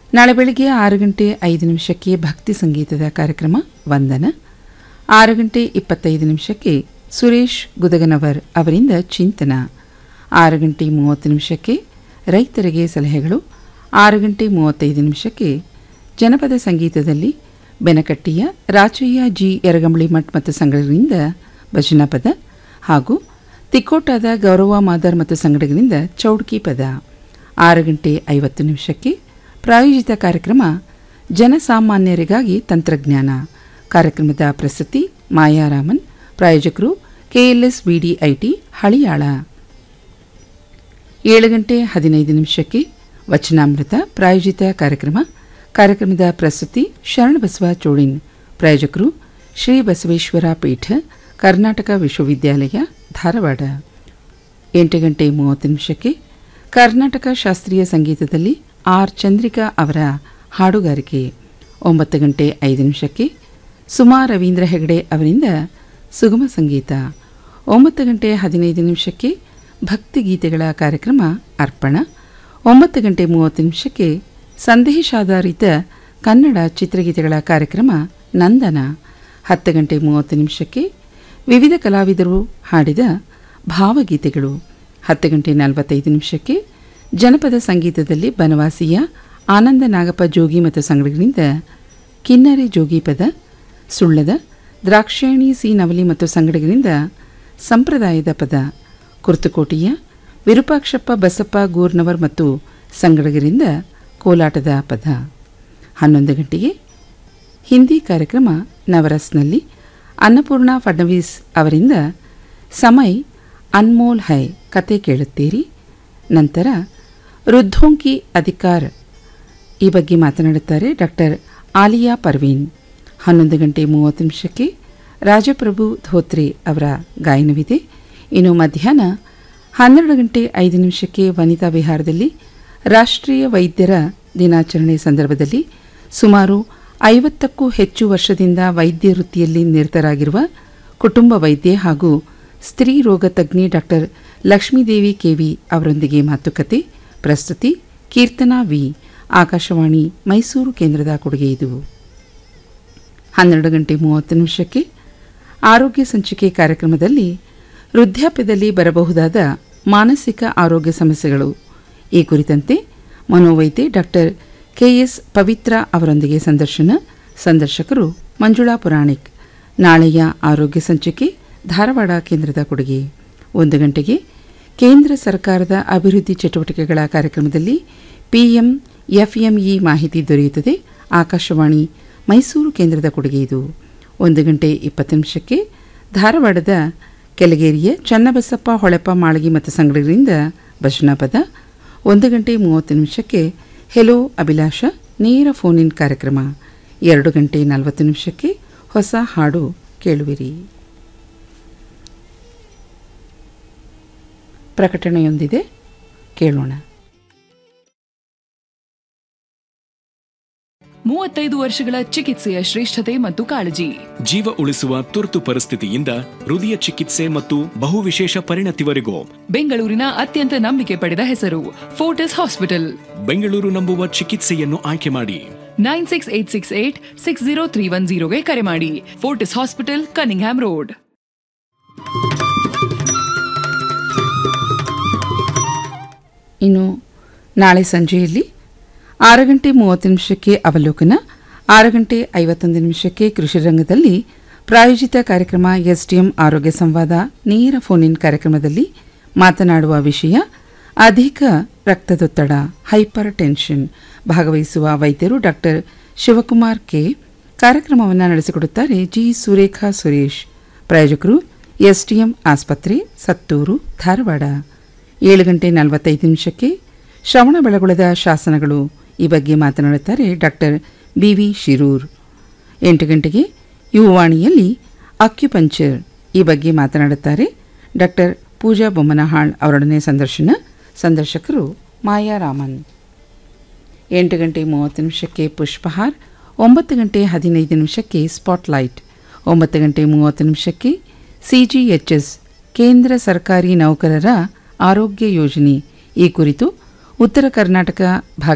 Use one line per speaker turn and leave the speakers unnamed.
ನಾಳೆ ಬೆಳಗ್ಗೆ ಆರು ಗಂಟೆ ಐದು ನಿಮಿಷಕ್ಕೆ ಭಕ್ತಿ ಸಂಗೀತದ ಕಾರ್ಯಕ್ರಮ ವಂದನ ಆರು ಗಂಟೆ ಇಪ್ಪತ್ತೈದು ನಿಮಿಷಕ್ಕೆ ಸುರೇಶ್ ಗುದಗನವರ್ ಅವರಿಂದ ಚಿಂತನ ಆರು ಗಂಟೆ ಮೂವತ್ತು ನಿಮಿಷಕ್ಕೆ ರೈತರಿಗೆ ಸಲಹೆಗಳು ಆರು ಗಂಟೆ ಮೂವತ್ತೈದು ನಿಮಿಷಕ್ಕೆ ಜನಪದ ಸಂಗೀತದಲ್ಲಿ ಬೆನಕಟ್ಟಿಯ ರಾಚಯ್ಯ ಜಿ ಯರಗಂಬಳಿ ಮಠ್ ಮತ್ತು ಸಂಘಗಳಿಂದ ಭಜನಾ ಪದ ಹಾಗೂ ತಿಕ್ಕೋಟಾದ ಗೌರವ ಮಾದರ್ ಮತ್ತು ಸಂಘಟಕರಿಂದ ಚೌಡ್ಕಿ ಪದ ಆರು ಗಂಟೆ ಐವತ್ತು ನಿಮಿಷಕ್ಕೆ ಪ್ರಾಯೋಜಿತ ಕಾರ್ಯಕ್ರಮ ಜನಸಾಮಾನ್ಯರಿಗಾಗಿ ತಂತ್ರಜ್ಞಾನ ಕಾರ್ಯಕ್ರಮದ ಪ್ರಸ್ತುತಿ ಮಾಯಾರಾಮನ್ ಪ್ರಾಯೋಜಕರು ಕೆಎಲ್ಎಸ್ ವಿಡಿಐಟಿ ಹಳಿಯಾಳ ಏಳು ಗಂಟೆ ಹದಿನೈದು ನಿಮಿಷಕ್ಕೆ ವಚನಾಮೃತ ಪ್ರಾಯೋಜಿತ ಕಾರ್ಯಕ್ರಮ ಕಾರ್ಯಕ್ರಮದ ಪ್ರಸ್ತುತಿ ಶರಣಬಸವ ಚೋಳಿನ್ ಪ್ರಾಯೋಜಕರು ಶ್ರೀ ಬಸವೇಶ್ವರ ಪೀಠ ಕರ್ನಾಟಕ ವಿಶ್ವವಿದ್ಯಾಲಯ ಧಾರವಾಡ ಎಂಟು ಗಂಟೆ ಮೂವತ್ತು ನಿಮಿಷಕ್ಕೆ ಕರ್ನಾಟಕ ಶಾಸ್ತ್ರೀಯ ಸಂಗೀತದಲ್ಲಿ ಆರ್ ಚಂದ್ರಿಕಾ ಅವರ ಹಾಡುಗಾರಿಕೆ ಒಂಬತ್ತು ಗಂಟೆ ಐದು ನಿಮಿಷಕ್ಕೆ ಸುಮಾ ರವೀಂದ್ರ ಹೆಗಡೆ ಅವರಿಂದ ಸುಗಮ ಸಂಗೀತ ಒಂಬತ್ತು ಗಂಟೆ ಹದಿನೈದು ನಿಮಿಷಕ್ಕೆ ಭಕ್ತಿಗೀತೆಗಳ ಕಾರ್ಯಕ್ರಮ ಅರ್ಪಣ ಒಂಬತ್ತು ಗಂಟೆ ಮೂವತ್ತು ನಿಮಿಷಕ್ಕೆ ಸಂದೇಶಾಧಾರಿತ ಕನ್ನಡ ಚಿತ್ರಗೀತೆಗಳ ಕಾರ್ಯಕ್ರಮ ನಂದನ ಹತ್ತು ಗಂಟೆ ಮೂವತ್ತು ನಿಮಿಷಕ್ಕೆ ವಿವಿಧ ಕಲಾವಿದರು ಹಾಡಿದ ಭಾವಗೀತೆಗಳು ಹತ್ತು ಗಂಟೆ ನಲವತ್ತೈದು ನಿಮಿಷಕ್ಕೆ ಜನಪದ ಸಂಗೀತದಲ್ಲಿ ಬನವಾಸಿಯ ಆನಂದ ನಾಗಪ್ಪ ಜೋಗಿ ಮತ್ತು ಸಂಗಡಿಗರಿಂದ ಕಿನ್ನರಿ ಜೋಗಿ ಪದ ಸುಳ್ಳದ ದ್ರಾಕ್ಷಾಯಣಿ ಸಿ ನವಲಿ ಮತ್ತು ಸಂಗಡಿಗರಿಂದ ಸಂಪ್ರದಾಯದ ಪದ ಕುರ್ತುಕೋಟೆಯ ವಿರೂಪಾಕ್ಷಪ್ಪ ಬಸಪ್ಪ ಗೂರ್ನವರ್ ಮತ್ತು ಸಂಗಡಿಗರಿಂದ ಕೋಲಾಟದ ಪದ ಹನ್ನೊಂದು ಗಂಟೆಗೆ ಹಿಂದಿ ಕಾರ್ಯಕ್ರಮ ನವರಸ್ನಲ್ಲಿ ಅನ್ನಪೂರ್ಣ ಫಡ್ನವೀಸ್ ಅವರಿಂದ ಸಮಯ್ ಅನ್ಮೋಲ್ ಹೈ ಕತೆ ಕೇಳುತ್ತೀರಿ ನಂತರ ರುದ್ಧೋಂಕಿ ಅಧಿಕಾರ್ ಈ ಬಗ್ಗೆ ಮಾತನಾಡುತ್ತಾರೆ ಡಾಕ್ಟರ್ ಆಲಿಯಾ ಪರ್ವೀನ್ ಹನ್ನೊಂದು ಗಂಟೆ ಮೂವತ್ತು ನಿಮಿಷಕ್ಕೆ ರಾಜಪ್ರಭು ಧೋತ್ರೆ ಅವರ ಗಾಯನವಿದೆ ಇನ್ನು ಮಧ್ಯಾಹ್ನ ಹನ್ನೆರಡು ಗಂಟೆ ಐದು ನಿಮಿಷಕ್ಕೆ ವನಿತಾ ವಿಹಾರದಲ್ಲಿ ರಾಷ್ಟ್ರೀಯ ವೈದ್ಯರ ದಿನಾಚರಣೆ ಸಂದರ್ಭದಲ್ಲಿ ಸುಮಾರು ಐವತ್ತಕ್ಕೂ ಹೆಚ್ಚು ವರ್ಷದಿಂದ ವೈದ್ಯ ವೃತ್ತಿಯಲ್ಲಿ ನಿರತರಾಗಿರುವ ಕುಟುಂಬ ವೈದ್ಯೆ ಹಾಗೂ ಸ್ತ್ರೀ ರೋಗ ತಜ್ಞೆ ಡಾಕ್ಟರ್ ಲಕ್ಷ್ಮೀದೇವಿ ಕೆವಿ ಅವರೊಂದಿಗೆ ಮಾತುಕತೆ ಪ್ರಸ್ತುತಿ ಕೀರ್ತನಾ ವಿ ಆಕಾಶವಾಣಿ ಮೈಸೂರು ಕೇಂದ್ರದ ಕೊಡುಗೆ ಇದು ಹನ್ನೆರಡು ಗಂಟೆ ಮೂವತ್ತು ನಿಮಿಷಕ್ಕೆ ಆರೋಗ್ಯ ಸಂಚಿಕೆ ಕಾರ್ಯಕ್ರಮದಲ್ಲಿ ವೃದ್ಧಾಪ್ಯದಲ್ಲಿ ಬರಬಹುದಾದ ಮಾನಸಿಕ ಆರೋಗ್ಯ ಸಮಸ್ಯೆಗಳು ಈ ಕುರಿತಂತೆ ಮನೋವೈದ್ಯೆ ಡಾಕ್ಟರ್ ಕೆಎಸ್ ಪವಿತ್ರ ಅವರೊಂದಿಗೆ ಸಂದರ್ಶನ ಸಂದರ್ಶಕರು ಮಂಜುಳಾ ಪುರಾಣಿಕ್ ನಾಳೆಯ ಆರೋಗ್ಯ ಸಂಚಿಕೆ ಧಾರವಾಡ ಕೇಂದ್ರದ ಕೊಡುಗೆ ಒಂದು ಗಂಟೆಗೆ ಕೇಂದ್ರ ಸರ್ಕಾರದ ಅಭಿವೃದ್ಧಿ ಚಟುವಟಿಕೆಗಳ ಕಾರ್ಯಕ್ರಮದಲ್ಲಿ ಪಿಎಂ ಎಫ್ಎಂಇ ಮಾಹಿತಿ ದೊರೆಯುತ್ತದೆ ಆಕಾಶವಾಣಿ ಮೈಸೂರು ಕೇಂದ್ರದ ಕೊಡುಗೆ ಇದು ಒಂದು ಗಂಟೆ ಇಪ್ಪತ್ತು ನಿಮಿಷಕ್ಕೆ ಧಾರವಾಡದ ಕೆಳಗೇರಿಯ ಚನ್ನಬಸಪ್ಪ ಹೊಳೆಪ ಮಾಳಗಿ ಮತ್ತು ಸಂಗಡಿಗರಿಂದ ಭಜನಾ ಪದ ಒಂದು ಗಂಟೆ ಮೂವತ್ತು ನಿಮಿಷಕ್ಕೆ ಹೆಲೋ ಅಭಿಲಾಷ ನೇರ ಫೋನ್ ಇನ್ ಕಾರ್ಯಕ್ರಮ ಎರಡು ಗಂಟೆ ನಲವತ್ತು ನಿಮಿಷಕ್ಕೆ ಹೊಸ ಹಾಡು ಕೇಳುವಿರಿ ಪ್ರಕಟಣೆಯೊಂದಿದೆ ಕೇಳೋಣ
ಮೂವತ್ತೈದು ವರ್ಷಗಳ ಚಿಕಿತ್ಸೆಯ ಶ್ರೇಷ್ಠತೆ ಮತ್ತು ಕಾಳಜಿ
ಜೀವ ಉಳಿಸುವ ತುರ್ತು ಪರಿಸ್ಥಿತಿಯಿಂದ ಹೃದಯ ಚಿಕಿತ್ಸೆ ಮತ್ತು ಬಹುವಿಶೇಷ ಪರಿಣತಿವರೆಗೂ
ಬೆಂಗಳೂರಿನ ಅತ್ಯಂತ ನಂಬಿಕೆ ಪಡೆದ ಹೆಸರು ಫೋರ್ಟಿಸ್ ಹಾಸ್ಪಿಟಲ್
ಬೆಂಗಳೂರು ನಂಬುವ ಚಿಕಿತ್ಸೆಯನ್ನು ಆಯ್ಕೆ ಮಾಡಿ
nine six eight six eight six zero three one ಜೀರೋಗೆ ಕರೆ ಮಾಡಿ ಫೋರ್ಟಿಸ್ ಹಾಸ್ಪಿಟಲ್ ಕನಿಂಗ್ಹ್ಯಾಮ್ ರೋಡ್
ಇನ್ನು ನಾಳೆ ಸಂಜೆಯಲ್ಲಿ ಆರು ಗಂಟೆ ಮೂವತ್ತು ನಿಮಿಷಕ್ಕೆ ಅವಲೋಕನ ಆರು ಗಂಟೆ ಐವತ್ತೊಂದು ನಿಮಿಷಕ್ಕೆ ಕೃಷಿ ರಂಗದಲ್ಲಿ ಪ್ರಾಯೋಜಿತ ಕಾರ್ಯಕ್ರಮ ಎಸ್ಡಿಎಂ ಆರೋಗ್ಯ ಸಂವಾದ ನೇರ ಫೋನ್ ಇನ್ ಕಾರ್ಯಕ್ರಮದಲ್ಲಿ ಮಾತನಾಡುವ ವಿಷಯ ಅಧಿಕ ರಕ್ತದೊತ್ತಡ ಹೈಪರ್ ಟೆನ್ಷನ್ ಭಾಗವಹಿಸುವ ವೈದ್ಯರು ಡಾಕ್ಟರ್ ಶಿವಕುಮಾರ್ ಕೆ ಕಾರ್ಯಕ್ರಮವನ್ನು ನಡೆಸಿಕೊಡುತ್ತಾರೆ ಜಿ ಸುರೇಖಾ ಸುರೇಶ್ ಪ್ರಾಯೋಜಕರು ಎಸ್ಡಿಎಂ ಆಸ್ಪತ್ರೆ ಸತ್ತೂರು ಧಾರವಾಡ ಏಳು ಗಂಟೆ ನಲವತ್ತೈದು ನಿಮಿಷಕ್ಕೆ ಶ್ರವಣ ಬೆಳಗೊಳದ ಶಾಸನಗಳು ಈ ಬಗ್ಗೆ ಮಾತನಾಡುತ್ತಾರೆ ಡಾಕ್ಟರ್ ಬಿ ವಿ ಶಿರೂರ್ ಎಂಟು ಗಂಟೆಗೆ ಯುವವಾಣಿಯಲ್ಲಿ ಅಕ್ಯುಪಂಚರ್ ಈ ಬಗ್ಗೆ ಮಾತನಾಡುತ್ತಾರೆ ಡಾಕ್ಟರ್ ಪೂಜಾ ಬೊಮ್ಮನಹಾಳ್ ಅವರೊಡನೆ ಸಂದರ್ಶನ ಸಂದರ್ಶಕರು ಮಾಯಾ ರಾಮನ್ ಎಂಟು ಗಂಟೆ ಮೂವತ್ತು ನಿಮಿಷಕ್ಕೆ ಪುಷ್ಪಹಾರ್ ಒಂಬತ್ತು ಗಂಟೆ ಹದಿನೈದು ನಿಮಿಷಕ್ಕೆ ಸ್ಪಾಟ್ಲೈಟ್ ಒಂಬತ್ತು ಗಂಟೆ ಮೂವತ್ತು ನಿಮಿಷಕ್ಕೆ ಸಿಜಿಎಚ್ಎಸ್ ಕೇಂದ್ರ ಸರ್ಕಾರಿ ನೌಕರರ ಆರೋಗ್ಯ ಯೋಜನೆ ಈ ಕುರಿತು ಉತ್ತರ ಕರ್ನಾಟಕ ಭಾಗ